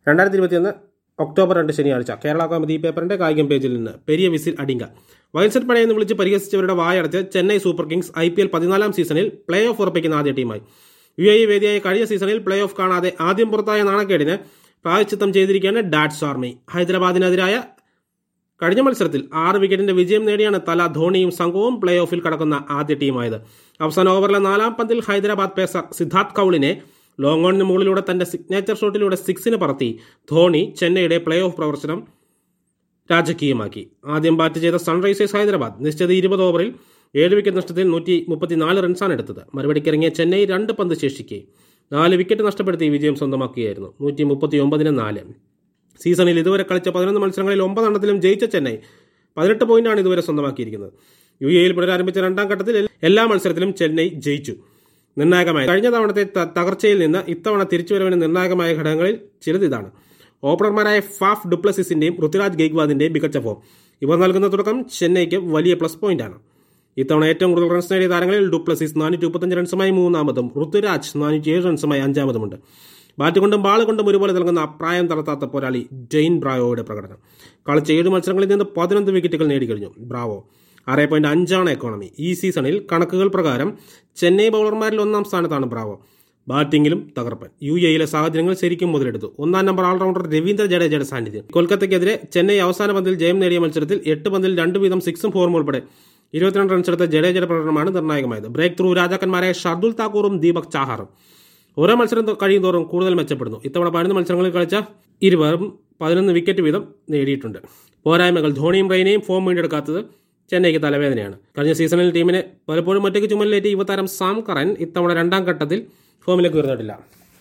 രണ്ടായിരത്തി ഇരുപത്തിയൊന്ന് ഒക്ടോബർ രണ്ട് ശനിയാഴ്ച കേരള കോമതി പേപ്പറിന്റെ കായികം പേജിൽ നിന്ന് പെരിയ വിസിൽ അടിങ്ക വയൽസെറ്റ് പടയെന്ന് വിളിച്ച് പരിഹസിച്ചവരുടെ വായടച്ച് Chennai super kings I P L പതിനാലാം സീസണിൽ പ്ലേ ഓഫ് ഉറപ്പിക്കുന്ന ആദ്യ ടീമായി യു എ വേദിയായ കഴിഞ്ഞ സീസണിൽ പ്ലേ ഓഫ് കാണാതെ ആദ്യം പുറത്തായ നാണക്കേടിന് പ്രായച്ചിത്തം ചെയ്തിരിക്കുകയാണ് ഡാറ്റ്സ് ആർമി ഹൈദരാബാദിനെതിരായ കഴിഞ്ഞ മത്സരത്തിൽ ആറ് വിക്കറ്റിന്റെ വിജയം നേടിയാണ് തല ധോണിയും സംഘവും പ്ലേ ഓഫിൽ കടക്കുന്ന ആദ്യ ടീമായത് അവസാന ഓവറിലെ നാലാം പന്തിൽ ഹൈദരാബാദ് പേസർ സിദ്ധാർത്ഥ് കൌളിനെ ലോങ് ഓണിന് മുകളിലൂടെ തന്റെ സിഗ്നേച്ചർ ഷോട്ടിലൂടെ സിക്സിന് പറത്തി ധോണി ചെന്നൈയുടെ പ്ലേ ഓഫ് പ്രവർത്തനം രാജകീയമാക്കി ആദ്യം ബാറ്റ് ചെയ്ത സൺറൈസേഴ്സ് ഹൈദരാബാദ് നിശ്ചിത ഇരുപത് ഓവറിൽ ഏഴ് വിക്കറ്റ് നഷ്ടത്തിൽ നൂറ്റി മുപ്പത്തിനാല് റൺസാണ് എടുത്തത് മറുപടിക്കിറങ്ങിയ ചെന്നൈ രണ്ട് പന്ത് ശേഷിക്കെ നാല് വിക്കറ്റ് നഷ്ടപ്പെടുത്തി വിജയം സ്വന്തമാക്കുകയായിരുന്നു നൂറ്റി മുപ്പത്തി ഒമ്പതിന് നാല് സീസണിൽ ഇതുവരെ കളിച്ച പതിനൊന്ന് മത്സരങ്ങളിൽ ഒമ്പതെണ്ണത്തിലും ജയിച്ച ചെന്നൈ പതിനെട്ട് പോയിന്റാണ് ഇതുവരെ സ്വന്തമാക്കിയിരിക്കുന്നത് യു എയിൽ പുനരാരംഭിച്ച രണ്ടാം ഘട്ടത്തിൽ എല്ലാ മത്സരത്തിലും ചെന്നൈ ജയിച്ചു നിർണായകമായ കഴിഞ്ഞ തവണത്തെ ത- തകർച്ചയിൽ നിന്ന് ഇത്തവണ തിരിച്ചുവരവിന് നിർണായകമായ ഘടകങ്ങളിൽ ചിലത് ഇതാണ് ഓപ്പണർമാരായ ഫാഫ് ഡുപ്ലസിസിന്റെയും ഋതുരാജ് ഗെയ്ക്വാദിന്റെയും മികച്ച ഫോം ഇവർ നൽകുന്ന തുടക്കം ചെന്നൈക്ക് വലിയ പ്ലസ് പോയിന്റാണ് ഇത്തവണ ഏറ്റവും കൂടുതൽ റൺസ് നേടിയ താരങ്ങളിൽ ഡുപ്ലസിസ് നാനൂറ്റി മുപ്പത്തഞ്ച് റൺസുമായി മൂന്നാമതും ഋതുരാജ് നാനൂറ്റി ഏഴ് റൺസുമായി അഞ്ചാമതുമുണ്ട് ബാറ്റ് കൊണ്ടും ബാൾ കൊണ്ടും ഒരുപോലെ നൽകുന്ന അപ്രായം തളർത്താത്ത പോരാളി ജെയിൻ ബ്രാവോയുടെ പ്രകടനം കളിച്ച ഏഴ് മത്സരങ്ങളിൽ നിന്ന് പതിനൊന്ന് വിക്കറ്റുകൾ നേടിക്കഴിഞ്ഞു ബ്രാവോ ആറ് പോയിന്റ് അഞ്ചാണ് എക്കോണമി ഈ സീസണിൽ കണക്കുകൾ പ്രകാരം ചെന്നൈ ബൗളർമാരിൽ ഒന്നാം സ്ഥാനത്താണ് ബ്രാവോ ബാറ്റിംഗിലും തകർപ്പൻ യു എയിലെ സാഹചര്യങ്ങൾ ശരിക്കും മുതലെടുത്തു ഒന്നാം നമ്പർ ഓൾറൗണ്ടർ രവീന്ദ്ര ജഡേജയുടെ സാന്നിധ്യം കൊൽക്കത്തയ്ക്കെതിരെ ചെന്നൈ അവസാന പന്തിൽ ജയം നേടിയ മത്സരത്തിൽ എട്ട് പന്തിൽ രണ്ട് വീതം സിക്സും ഫോറും ഉൾപ്പെടെ ഇരുപത്തിരണ്ട് റൺസ് എടുത്ത ജഡേജയുടെ പ്രകടനമാണ് നിർണായകമായത് ബ്രേക്ക് ത്രൂ രാജാക്കന്മാരായ ഷർദുൽ താക്കൂറും ദീപക് ചാഹാറും ഓരോ മത്സരം തൊ- കഴിയുന്തോറും കൂടുതൽ മെച്ചപ്പെടുന്നു ഇത്തവണ പതിനൊന്ന് മത്സരങ്ങളിൽ കളിച്ച ഇരുവരും പതിനൊന്ന് വിക്കറ്റ് വീതം നേടിയിട്ടുണ്ട് പോരായ്മകൾ ധോണിയും റെയ്നയും ഫോം വീണ്ടെടുക്കാത്തത് ചെന്നൈക്ക് തലവേദനയാണ് കഴിഞ്ഞ സീസണിൽ ടീമിനെ പലപ്പോഴും ഒറ്റയ്ക്ക് ചുമലിലേറ്റ് യുവതാരം സാം കറൻ ഇത്തവണ രണ്ടാം ഘട്ടത്തിൽ ഫോമിലേക്ക് ഉയർന്നിട്ടില്ല